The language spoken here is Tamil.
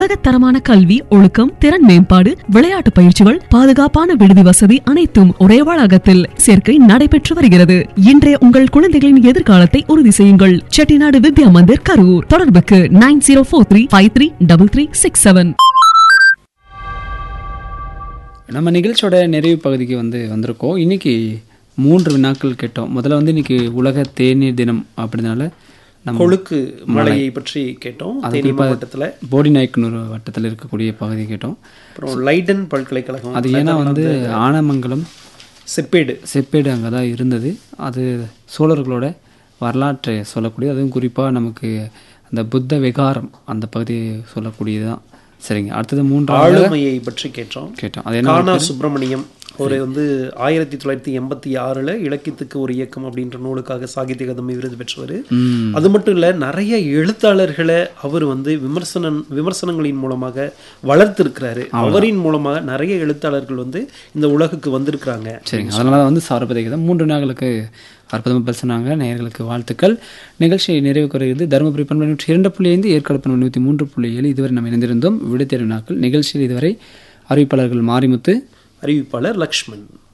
உலகத்தரமான கல்வி ஒழுக்கம் திறன் மேம்பாடு விளையாட்டு பயிற்சிகள் பாதுகாப்பான விடுதி வசதி அனைத்தும் ஒரே வளாகத்தில் சேர்க்கை நடைபெற்று வருகிறது இன்றைய உங்கள் குழந்தைகளின் எதிர்காலத்தை உறுதி செய்யுங்கள் செட்டிநாடு வித்யா மந்திர் கரூர் தொடர்புக்கு nine zero four three five three double three six seven நம்ம நிகழ்ச்சியோட நிறைவு பகுதிக்கு வந்து வந்திருக்கோம் இன்னைக்கு மூன்று வினாக்கள் கேட்டோம் முதல்ல வந்து இன்னைக்கு உலக தேநீர் தினம் அப்படினால நம்ம கொழுக்கு மலையை பற்றி கேட்டோம் அது தேனி குறிப்பா மாவட்டத்தில் போடி நாயக்கனூர் வட்டத்தில் இருக்கக்கூடிய பகுதி கேட்டோம் அப்புறம் லைடன் பல்கலைக்கழகம் அது ஏன்னா வந்து ஆனமங்கலம் செப்பேடு செப்பேடு அங்கே தான் இருந்தது அது சோழர்களோட வரலாற்றை சொல்லக்கூடிய அதுவும் குறிப்பாக நமக்கு அந்த புத்த விகாரம் அந்த பகுதியை சொல்லக்கூடியது தான் சரிங்க அடுத்தது மூன்றாவது ஆளுமையை பற்றி கேட்டோம் கேட்டோம் அது என்ன கானா சுப்பிரமணியம் ஒரு வந்து ஆயிரத்தி தொள்ளாயிரத்தி எண்பத்தி ஆறுல இலக்கியத்துக்கு ஒரு இயக்கம் அப்படின்ற நூலுக்காக சாகித்ய அகாதமி விருது பெற்றவர் ம், அது மட்டும் இல்ல நிறைய எழுத்தாளர்களை அவர் வந்து விமர்சனம் விமர்சனங்களின் மூலமாக வளர்த்திருக்கிறாரு அவரின் மூலமாக நிறைய எழுத்தாளர்கள் வந்து இந்த உலகுக்கு வந்திருக்கிறாங்க சரிங்க அதனால தான் வந்து சார்பதைக்கு மூன்று நாட்களுக்கு அற்புதமாக பேசுனாங்க நேயர்களுக்கு வாழ்த்துக்கள் நிகழ்ச்சி நிறைவு குறைகிறது தருமபுரி பண்பு நூற்றி இரண்டு புள்ளி ஐந்து ஏற்காடு பண்பு நூற்றி மூன்று புள்ளி ஏழு இதுவரை நம்ம இணைந்திருந்தோம் விடுதேர்வு நாட்கள் நிகழ்ச்சியில் இதுவரை அறிவிப்பாளர்கள் மாரிமுத்து அறிவிப்பாளர் லக்ஷ்மண்